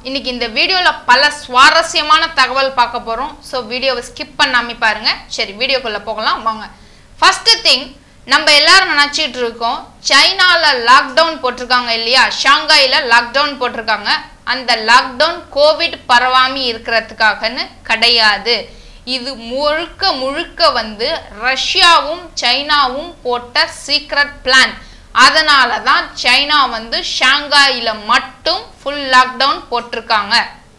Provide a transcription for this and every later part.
இன்னைக்கு இந்த வீடியோவில் பல சுவாரஸ்யமான தகவல் பார்க்க போகிறோம் ஸோ வீடியோவை ஸ்கிப் பண்ணாம பாருங்க சரி வீடியோக்குள்ளே போகலாம் வாங்க ஃபர்ஸ்ட் திங் நம்ம எல்லாரும் நினச்சிட்டு இருக்கோம் சைனாவில் லாக்டவுன் போட்டிருக்காங்க இல்லையா ஷாங்காயில் லாக்டவுன் போட்டிருக்காங்க அந்த லாக்டவுன் கோவிட் பரவாமி இருக்கிறதுக்காகன்னு கிடையாது இது முழுக்க முழுக்க வந்து ரஷ்யாவும் சைனாவும் போட்ட சீக்ரெட் பிளான் அதனால தான் சைனா வந்து ஷாங்காயில் மட்டும் ஃபுல் லாக்டவுன் போட்டிருக்காங்க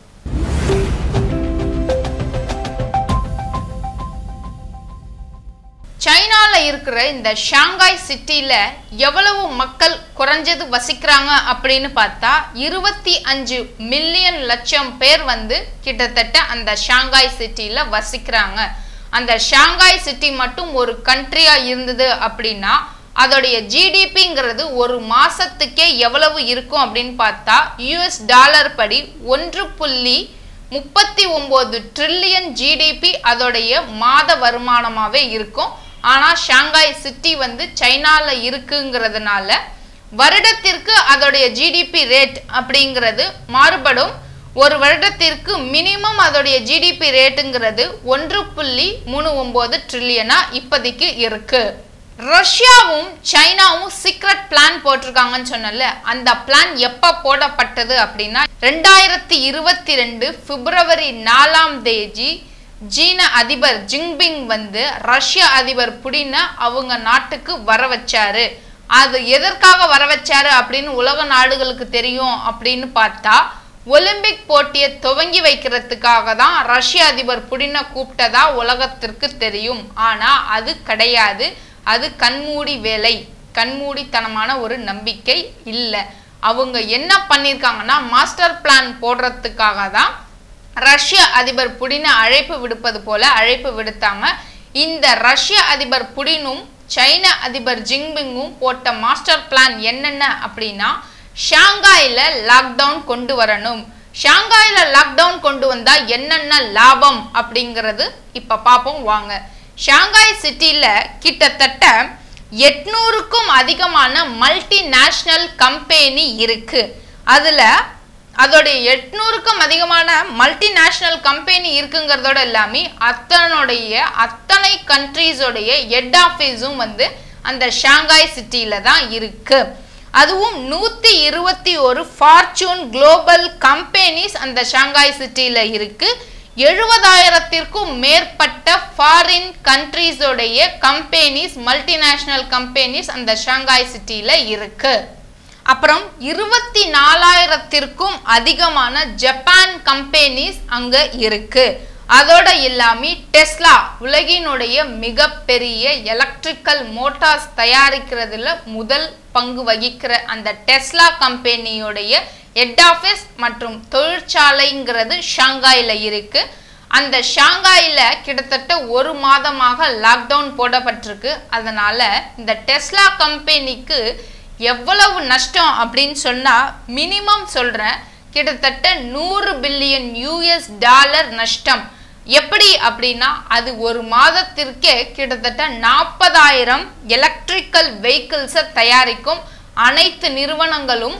சைனால இருக்கிற இந்த ஷாங்காய் சிட்டில எவ்வளவு மக்கள் குறைஞ்சது வசிக்கிறாங்க அப்படின்னு பார்த்தா இருபத்தி அஞ்சு மில்லியன் லட்சம் பேர் வந்து கிட்டத்தட்ட அந்த ஷாங்காய் சிட்டில வசிக்கிறாங்க அந்த ஷாங்காய் சிட்டி மட்டும் ஒரு கண்ட்ரியா இருந்தது அப்படின்னா அதோடைய ஜிடிபிங்கிறது ஒரு மாசத்துக்கே எவ்வளவு இருக்கும் அப்படின்னு பார்த்தா யூஎஸ் டாலர் படி ஒன்று புள்ளி முப்பத்தி ஒம்பது ட்ரில்லியன் ஜிடிபி அதோடைய மாத வருமானமாகவே இருக்கும் ஆனால் ஷாங்காய் சிட்டி வந்து சைனாவில் இருக்குங்கிறதுனால வருடத்திற்கு அதோடைய ஜிடிபி ரேட் அப்படிங்கிறது மாறுபடும் ஒரு வருடத்திற்கு மினிமம் அதோடைய ஜிடிபி ரேட்டுங்கிறது ஒன்று புள்ளி மூணு ஒம்பது ட்ரில்லியனா இப்போதைக்கு இருக்கு ரஷ்யாவும் சைனாவும் சீக்ரெட் பிளான் போட்டிருக்காங்கன்னு சொன்னல அந்த பிளான் எப்போ போடப்பட்டது அப்படின்னா ரெண்டாயிரத்தி இருபத்தி ரெண்டு பிப்ரவரி நாலாம் தேதி சீன அதிபர் ஜிங்பிங் வந்து ரஷ்ய அதிபர் புடினை அவங்க நாட்டுக்கு வர வச்சாரு அது எதற்காக வர வச்சாரு அப்படின்னு உலக நாடுகளுக்கு தெரியும் அப்படின்னு பார்த்தா ஒலிம்பிக் போட்டியை துவங்கி வைக்கிறதுக்காக தான் ரஷ்ய அதிபர் புடினை கூப்பிட்டதா உலகத்திற்கு தெரியும் ஆனா அது கிடையாது அது கண்மூடி வேலை கண்மூடித்தனமான ஒரு நம்பிக்கை இல்லை அவங்க என்ன பண்ணியிருக்காங்கன்னா மாஸ்டர் பிளான் போடுறதுக்காக தான் ரஷ்ய அதிபர் புடினை அழைப்பு விடுப்பது போல அழைப்பு விடுத்தாங்க இந்த ரஷ்ய அதிபர் புடினும் சைன அதிபர் ஜிங்பிங்கும் போட்ட மாஸ்டர் பிளான் என்னென்ன அப்படின்னா ஷாங்காயில் லாக்டவுன் கொண்டு வரணும் ஷாங்காயில் லாக்டவுன் கொண்டு வந்தா என்னென்ன லாபம் அப்படிங்கிறது இப்ப பார்ப்போம் வாங்க ஷாங்காய் சிட்டில கிட்டத்தட்ட எட்நூறுக்கும் அதிகமான மல்டிநேஷ்னல் கம்பெனி இருக்கு அதுல அதோடைய எட்நூறுக்கும் அதிகமான மல்டிநேஷ்னல் கம்பெனி இருக்குங்கிறதோட எல்லாமே அத்தனுடைய அத்தனை கண்ட்ரீஸோடைய ஹெட் ஆஃபீஸும் வந்து அந்த ஷாங்காய் சிட்டியில தான் இருக்கு அதுவும் நூத்தி இருபத்தி ஒரு ஃபார்ச்சூன் குளோபல் கம்பெனிஸ் அந்த ஷாங்காய் சிட்டியில இருக்கு எழுபதாயிரத்திற்கும் மேற்பட்ட ஃபாரின் கண்ட்ரீஸோடைய கம்பெனிஸ் மல்டிநேஷ்னல் கம்பெனிஸ் அந்த ஷாங்காய் சிட்டியில இருக்கு அப்புறம் இருபத்தி நாலாயிரத்திற்கும் அதிகமான ஜப்பான் கம்பெனிஸ் அங்க இருக்கு அதோட இல்லாம டெஸ்லா உலகினுடைய மிகப்பெரிய எலக்ட்ரிக்கல் மோட்டார்ஸ் தயாரிக்கிறதுல முதல் பங்கு வகிக்கிற அந்த டெஸ்லா கம்பெனியோடைய ஹெட் ஆஃபீஸ் மற்றும் தொழிற்சாலைங்கிறது ஷாங்காயில் இருக்கு அந்த ஷாங்காயில் கிட்டத்தட்ட ஒரு மாதமாக லாக்டவுன் போடப்பட்டிருக்கு அதனால இந்த டெஸ்லா கம்பெனிக்கு எவ்வளவு நஷ்டம் அப்படின்னு சொன்னால் மினிமம் சொல்கிறேன் கிட்டத்தட்ட நூறு பில்லியன் யூஎஸ் டாலர் நஷ்டம் எப்படி அப்படின்னா அது ஒரு மாதத்திற்கே கிட்டத்தட்ட நாற்பதாயிரம் எலக்ட்ரிக்கல் வெஹிக்கிள்ஸை தயாரிக்கும் அனைத்து நிறுவனங்களும்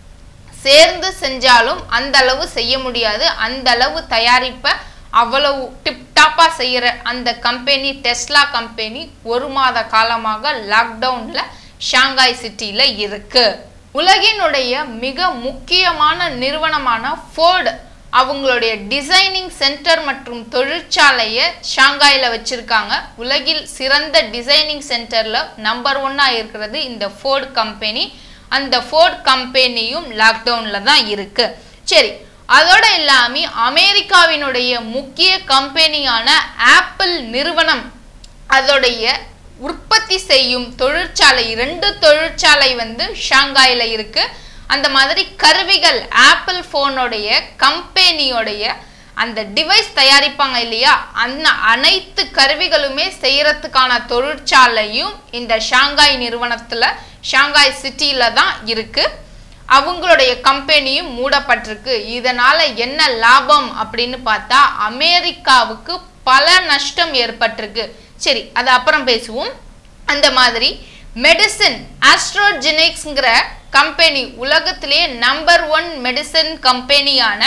சேர்ந்து செஞ்சாலும் அந்த அளவு செய்ய முடியாது அந்த அளவு தயாரிப்பை அவ்வளவு டிப்டாப்பாக செய்கிற அந்த கம்பெனி டெஸ்லா கம்பெனி ஒரு மாத காலமாக லாக்டவுனில் ஷாங்காய் சிட்டியில் இருக்கு உலகினுடைய மிக முக்கியமான நிறுவனமான ஃபோர்டு அவங்களுடைய டிசைனிங் சென்டர் மற்றும் தொழிற்சாலையை ஷாங்காயில் வச்சுருக்காங்க உலகில் சிறந்த டிசைனிங் சென்டரில் நம்பர் ஒன்னாக இருக்கிறது இந்த ஃபோர்டு கம்பெனி அந்த ஃபோர்ட் கம்பெனியும் லாக்டவுனில் தான் இருக்கு சரி அதோட இல்லாம அமெரிக்காவினுடைய முக்கிய கம்பெனியான ஆப்பிள் நிறுவனம் அதோடைய உற்பத்தி செய்யும் தொழிற்சாலை ரெண்டு தொழிற்சாலை வந்து ஷாங்காயில் இருக்கு அந்த மாதிரி கருவிகள் ஆப்பிள் ஃபோனுடைய கம்பெனியோடைய அந்த டிவைஸ் தயாரிப்பாங்க இல்லையா அந்த அனைத்து கருவிகளுமே செய்யறதுக்கான தொழிற்சாலையும் இந்த ஷாங்காய் நிறுவனத்துல ஷாங்காய் சிட்டியில தான் இருக்கு அவங்களுடைய கம்பெனியும் மூடப்பட்டிருக்கு இதனால என்ன லாபம் அப்படின்னு பார்த்தா அமெரிக்காவுக்கு பல நஷ்டம் ஏற்பட்டிருக்கு சரி அது அப்புறம் பேசுவோம் அந்த மாதிரி மெடிசின் ஆஸ்ட்ரோஜெனிக்ஸ்ங்கிற கம்பெனி உலகத்திலேயே நம்பர் ஒன் மெடிசன் கம்பெனியான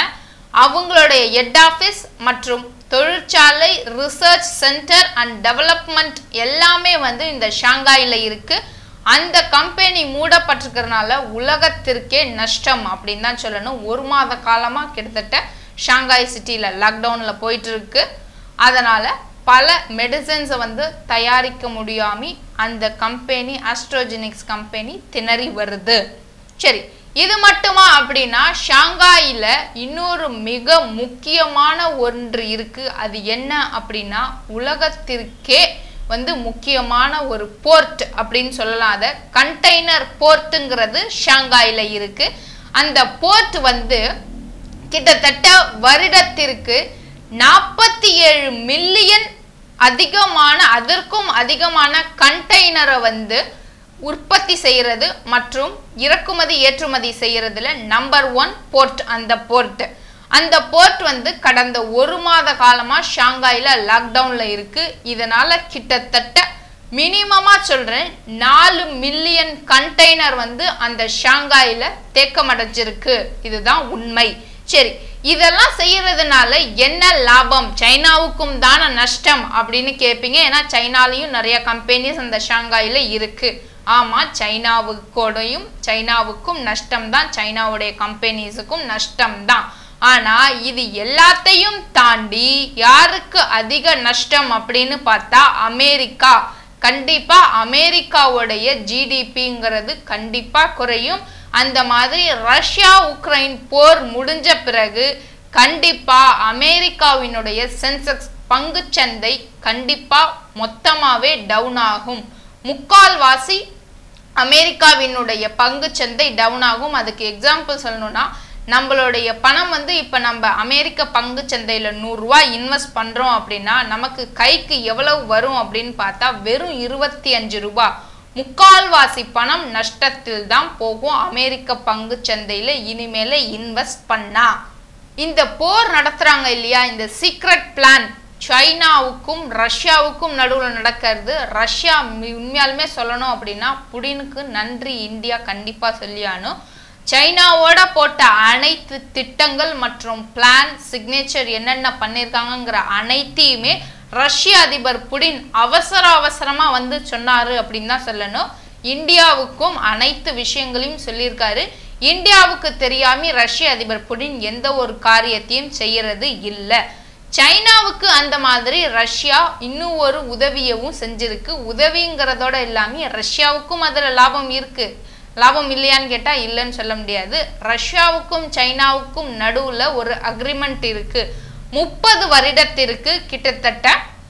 அவங்களுடைய ஹெட் ஆஃபீஸ் மற்றும் தொழிற்சாலை ரிசர்ச் சென்டர் அண்ட் டெவலப்மெண்ட் எல்லாமே வந்து இந்த ஷாங்காயில் இருக்கு அந்த கம்பெனி மூடப்பட்டிருக்கிறதுனால உலகத்திற்கே நஷ்டம் அப்படின்னு தான் சொல்லணும் ஒரு மாத காலமாக கிட்டத்தட்ட ஷாங்காய் சிட்டியில் லாக்டவுனில் போயிட்டு இருக்கு அதனால பல மெடிசன்ஸை வந்து தயாரிக்க முடியாம அந்த கம்பெனி ஆஸ்ட்ரோஜெனிக்ஸ் கம்பெனி திணறி வருது சரி இது மட்டுமா அப்படின்னா ஷாங்காயில இன்னொரு மிக முக்கியமான ஒன்று இருக்கு அது என்ன அப்படின்னா உலகத்திற்கே வந்து முக்கியமான ஒரு போர்ட் அப்படின்னு சொல்லலாம் அதை கண்டெய்னர் போர்ட்டுங்கிறது ஷாங்காயில இருக்கு அந்த போர்ட் வந்து கிட்டத்தட்ட வருடத்திற்கு நாற்பத்தி ஏழு மில்லியன் அதிகமான அதற்கும் அதிகமான கண்டெய்னரை வந்து உற்பத்தி செய்யறது மற்றும் இறக்குமதி ஏற்றுமதி செய்யறதுல நம்பர் ஒன் போர்ட் அந்த போர்ட் அந்த போர்ட் வந்து கடந்த ஒரு மாத காலமா ஷாங்காயில லாக்டவுன்ல இருக்கு இதனால கிட்டத்தட்ட மினிமமா சொல்றேன் நாலு மில்லியன் கண்டெய்னர் வந்து அந்த ஷாங்காயில தேக்கமடைஞ்சிருக்கு இதுதான் உண்மை சரி இதெல்லாம் செய்யறதுனால என்ன லாபம் சைனாவுக்கும் தானே நஷ்டம் அப்படின்னு கேட்பீங்க ஏன்னா சைனாலையும் நிறைய கம்பெனிஸ் அந்த ஷாங்காயில இருக்கு ஆமா சைனாவுக்கோடையும் சைனாவுக்கும் நஷ்டம் தான் சைனாவுடைய கம்பெனிஸுக்கும் நஷ்டம் தான் ஆனா இது எல்லாத்தையும் தாண்டி யாருக்கு அதிக நஷ்டம் அப்படின்னு பார்த்தா அமெரிக்கா கண்டிப்பா அமெரிக்காவுடைய ஜிடிபிங்கிறது கண்டிப்பா குறையும் அந்த மாதிரி ரஷ்யா உக்ரைன் போர் முடிஞ்ச பிறகு கண்டிப்பா அமெரிக்காவினுடைய சென்செக்ஸ் பங்குச்சந்தை கண்டிப்பா மொத்தமாவே டவுன் ஆகும் முக்கால்வாசி அமெரிக்காவினுடைய பங்குச்சந்தை டவுன் ஆகும் அதுக்கு எக்ஸாம்பிள் சொல்லணும்னா நம்மளுடைய பணம் வந்து இப்போ நம்ம அமெரிக்க பங்கு சந்தையில் நூறுரூவா இன்வெஸ்ட் பண்ணுறோம் அப்படின்னா நமக்கு கைக்கு எவ்வளவு வரும் அப்படின்னு பார்த்தா வெறும் இருபத்தி அஞ்சு ரூபாய் முக்கால்வாசி பணம் நஷ்டத்தில் தான் போகும் அமெரிக்க பங்கு சந்தையில் இனிமேல இன்வெஸ்ட் பண்ணா இந்த போர் நடத்துறாங்க இல்லையா இந்த சீக்ரெட் பிளான் சைனாவுக்கும் ரஷ்யாவுக்கும் நடுவில் நடக்கிறது ரஷ்யா மி- உண்மையாலுமே சொல்லணும் அப்படின்னா புடினுக்கு நன்றி இந்தியா கண்டிப்பாக சொல்லியானும் சைனாவோட போட்ட அனைத்து திட்டங்கள் மற்றும் பிளான் சிக்னேச்சர் என்னென்ன பண்ணியிருக்காங்கங்கிற அனைத்தையுமே ரஷ்ய அதிபர் புடின் அவசர அவசரமா வந்து சொன்னாரு அப்படின்னு தான் சொல்லணும் இந்தியாவுக்கும் அனைத்து விஷயங்களையும் சொல்லியிருக்காரு இந்தியாவுக்கு தெரியாம ரஷ்ய அதிபர் புடின் எந்த ஒரு காரியத்தையும் செய்யறது இல்லை சைனாவுக்கு அந்த மாதிரி ரஷ்யா இன்னும் ஒரு உதவியவும் செஞ்சிருக்கு உதவிங்கிறதோட இல்லாம ரஷ்யாவுக்கும் அதுல லாபம் இருக்கு லாபம் இல்லையான்னு கேட்டா இல்லைன்னு சொல்ல முடியாது ரஷ்யாவுக்கும் சைனாவுக்கும் நடுவுல ஒரு அக்ரிமெண்ட் இருக்கு முப்பது வருடத்திற்கு கிட்டத்தட்ட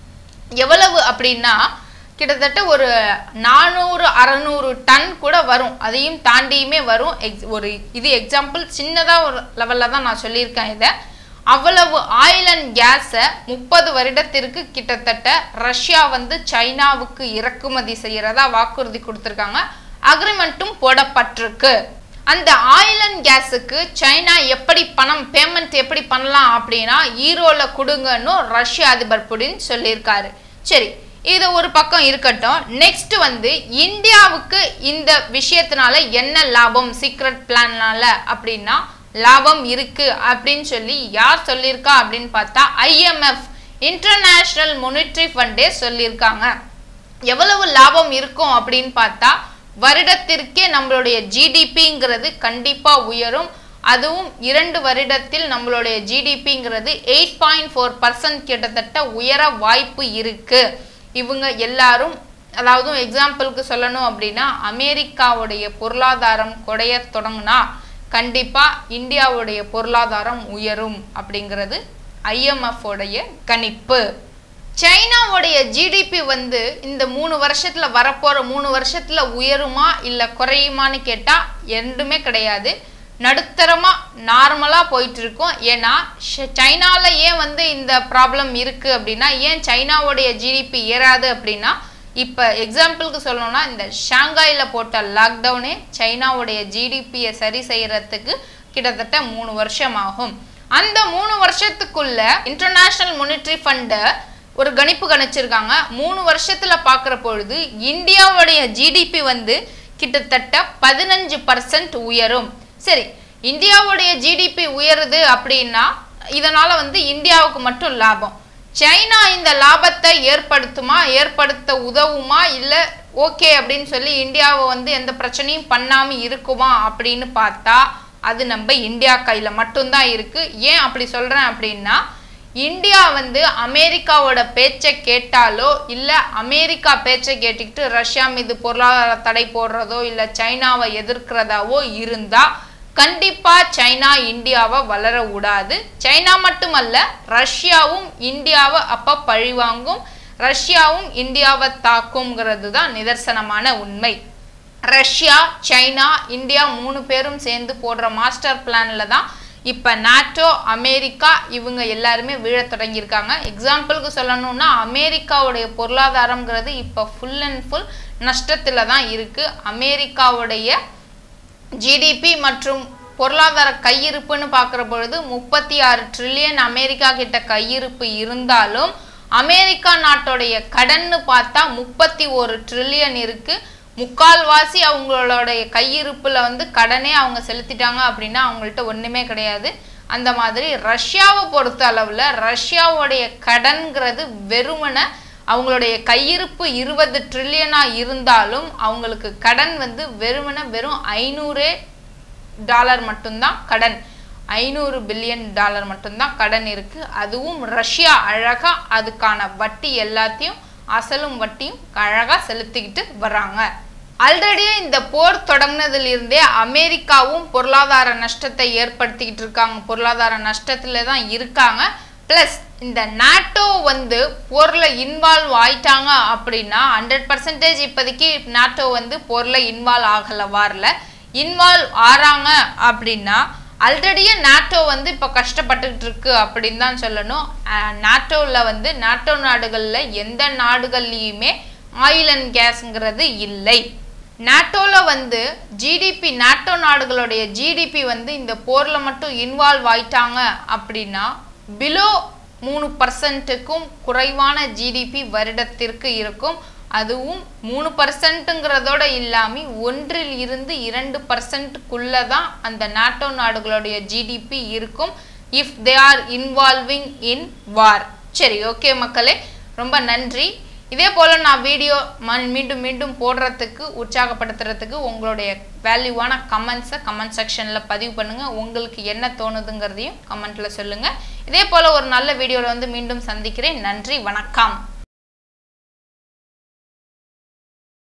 எவ்வளவு அப்படின்னா கிட்டத்தட்ட ஒரு நானூறு அறநூறு டன் கூட வரும் அதையும் தாண்டியுமே வரும் எக்ஸ் ஒரு இது எக்ஸாம்பிள் சின்னதாக ஒரு லெவலில் தான் நான் சொல்லியிருக்கேன் இதை அவ்வளவு ஆயில் அண்ட் கேஸை முப்பது வருடத்திற்கு கிட்டத்தட்ட ரஷ்யா வந்து சைனாவுக்கு இறக்குமதி செய்யறதா வாக்குறுதி கொடுத்துருக்காங்க அக்ரிமெண்ட்டும் போடப்பட்டிருக்கு அந்த ஆயில் அண்ட் கேஸுக்கு சைனா எப்படி பணம் பேமெண்ட் எப்படி பண்ணலாம் அப்படின்னா ஈரோல கொடுங்கன்னு ரஷ்ய அதிபர் புடின் சொல்லியிருக்காரு சரி இது ஒரு பக்கம் இருக்கட்டும் நெக்ஸ்ட் வந்து இந்தியாவுக்கு இந்த விஷயத்தினால என்ன லாபம் சீக்ரெட் பிளான்னால அப்படின்னா லாபம் இருக்கு அப்படின்னு சொல்லி யார் சொல்லியிருக்கா அப்படின்னு பார்த்தா ஐஎம்எஃப் இன்டர்நேஷனல் மொனிட்ரி ஃபண்டே சொல்லியிருக்காங்க எவ்வளவு லாபம் இருக்கும் அப்படின்னு பார்த்தா வருடத்திற்கே நம்மளுடைய ஜிடிபிங்கிறது கண்டிப்பா உயரும் அதுவும் இரண்டு வருடத்தில் நம்மளுடைய ஜிடிபிங்கிறது எயிட் பாயிண்ட் ஃபோர் பர்சன்ட் கிட்டத்தட்ட உயர வாய்ப்பு இருக்கு இவங்க எல்லாரும் அதாவது எக்ஸாம்பிளுக்கு சொல்லணும் அப்படின்னா அமெரிக்காவுடைய பொருளாதாரம் குறைய தொடங்குனா கண்டிப்பா இந்தியாவுடைய பொருளாதாரம் உயரும் அப்படிங்கிறது IMF உடைய கணிப்பு சைனாவுடைய ஜிடிபி வந்து இந்த மூணு வருஷத்துல வரப்போற மூணு வருஷத்துல உயருமா இல்ல குறையுமான்னு கேட்டா ரெண்டுமே கிடையாது நடுத்தரமா நார்மலா போயிட்டு இருக்கும் ஏன்னா ஷ- சைனால ஏன் வந்து இந்த ப்ராப்ளம் இருக்கு அப்படின்னா ஏன் சைனாவுடைய ஜிடிபி ஏறாது அப்படின்னா இப்ப எக்ஸாம்பிளுக்கு சொல்லணும்னா இந்த ஷாங்காயில போட்ட லாக்டவுனே சைனாவுடைய ஜிடிபியை சரி செய்யறதுக்கு கிட்டத்தட்ட மூணு வருஷம் ஆகும் அந்த மூணு வருஷத்துக்குள்ள இன்டர்நேஷனல் மொனிட்டரி ஃபண்டு ஒரு கணிப்பு கணிச்சிருக்காங்க மூணு வருஷத்துல பார்க்குற பொழுது இந்தியாவுடைய ஜிடிபி வந்து கிட்டத்தட்ட பதினஞ்சு பர்சன்ட் உயரும் சரி இந்தியாவுடைய ஜிடிபி உயருது அப்படின்னா இதனால வந்து இந்தியாவுக்கு மட்டும் லாபம் சைனா இந்த லாபத்தை ஏற்படுத்துமா ஏற்படுத்த உதவுமா இல்ல ஓகே அப்படின்னு சொல்லி இந்தியாவை வந்து எந்த பிரச்சனையும் பண்ணாம இருக்குமா அப்படின்னு பார்த்தா அது நம்ம இந்தியா கையில மட்டும்தான் இருக்கு ஏன் அப்படி சொல்றேன் அப்படின்னா இந்தியா வந்து அமெரிக்காவோட பேச்சை கேட்டாலோ இல்ல அமெரிக்கா பேச்சை கேட்டுக்கிட்டு ரஷ்யா மீது பொருளாதார தடை போடுறதோ இல்ல சைனாவை எதிர்க்கிறதாவோ இருந்தா கண்டிப்பா சைனா இந்தியாவை வளர விடாது சைனா மட்டுமல்ல ரஷ்யாவும் இந்தியாவை அப்ப பழிவாங்கும் ரஷ்யாவும் இந்தியாவை தாக்குங்கிறது தான் நிதர்சனமான உண்மை ரஷ்யா சைனா இந்தியா மூணு பேரும் சேர்ந்து போடுற மாஸ்டர் பிளான்ல தான் இப்போ நாட்டோ அமெரிக்கா இவங்க எல்லாருமே வீழத் தொடங்கியிருக்காங்க எக்ஸாம்பிளுக்கு சொல்லணும்னா அமெரிக்காவுடைய பொருளாதாரம்ங்கிறது இப்போ ஃபுல் அண்ட் ஃபுல் நஷ்டத்தில் தான் இருக்கு அமெரிக்காவுடைய ஜிடிபி மற்றும் பொருளாதார கையிருப்புன்னு பார்க்குற பொழுது முப்பத்தி ஆறு ட்ரில்லியன் அமெரிக்கா கிட்ட கையிருப்பு இருந்தாலும் அமெரிக்கா நாட்டோடைய கடன்னு பார்த்தா முப்பத்தி ஒரு ட்ரில்லியன் இருக்கு முக்கால்வாசி அவங்களுடைய கையிருப்புல வந்து கடனே அவங்க செலுத்திட்டாங்க அப்படின்னா அவங்கள்ட்ட ஒண்ணுமே கிடையாது அந்த மாதிரி ரஷ்யாவை பொறுத்த அளவுல ரஷ்யாவுடைய கடன்கிறது வெறுமன அவங்களுடைய கையிருப்பு இருபது ட்ரில்லியனா இருந்தாலும் அவங்களுக்கு கடன் வந்து வெறுமன வெறும் ஐநூறே டாலர் மட்டும்தான் கடன் ஐநூறு பில்லியன் டாலர் மட்டும்தான் கடன் இருக்கு அதுவும் ரஷ்யா அழகா அதுக்கான வட்டி எல்லாத்தையும் அசலும் வட்டியும் அழகா செலுத்திக்கிட்டு வர்றாங்க ஆல்ரெடி இந்த போர் தொடங்கினதுல இருந்தே அமெரிக்காவும் பொருளாதார நஷ்டத்தை ஏற்படுத்திக்கிட்டு இருக்காங்க பொருளாதார நஷ்டத்துல தான் இருக்காங்க ப்ளஸ் இந்த நாட்டோ வந்து போரில் இன்வால்வ் ஆயிட்டாங்க அப்படின்னா ஹண்ட்ரட் பர்சன்டேஜ் இப்போதைக்கு நாட்டோ வந்து போரில் இன்வால்வ் ஆகலை வாரில் இன்வால்வ் ஆறாங்க அப்படின்னா ஆல்ரெடியே நாட்டோ வந்து இப்போ கஷ்டப்பட்டுக்கிட்டு இருக்கு அப்படின்னு தான் சொல்லணும் நாட்டோவில் வந்து நாட்டோ நாடுகளில் எந்த நாடுகள்லையுமே ஆயில் அண்ட் கேஸுங்கிறது இல்லை நாட்டோவில் வந்து ஜிடிபி நாட்டோ நாடுகளுடைய ஜிடிபி வந்து இந்த போரில் மட்டும் இன்வால்வ் ஆயிட்டாங்க அப்படின்னா பிலோ மூணு பர்சன்ட்டுக்கும் குறைவான ஜிடிபி வருடத்திற்கு இருக்கும் அதுவும் மூணு பர்சன்ட்டுங்கிறதோட இல்லாமல் ஒன்றில் இருந்து இரண்டு பர்சன்ட்டுக்குள்ளே தான் அந்த நாட்டோ நாடுகளுடைய ஜிடிபி இருக்கும் if they are involving in war சரி ஓகே மக்களே ரொம்ப நன்றி இதே போல் நான் வீடியோ மீண்டும் மீண்டும் போடுறதுக்கு உற்சாகப்படுத்துறதுக்கு உங்களுடைய வேல்யூவான கமெண்ட்ஸை கமெண்ட் செக்ஷனில் பதிவு பண்ணுங்கள் உங்களுக்கு என்ன தோணுதுங்கிறதையும் கமெண்ட்டில் சொல்லுங்கள் இதே போல் ஒரு நல்ல வீடியோவில் வந்து மீண்டும் சந்திக்கிறேன் நன்றி வணக்கம்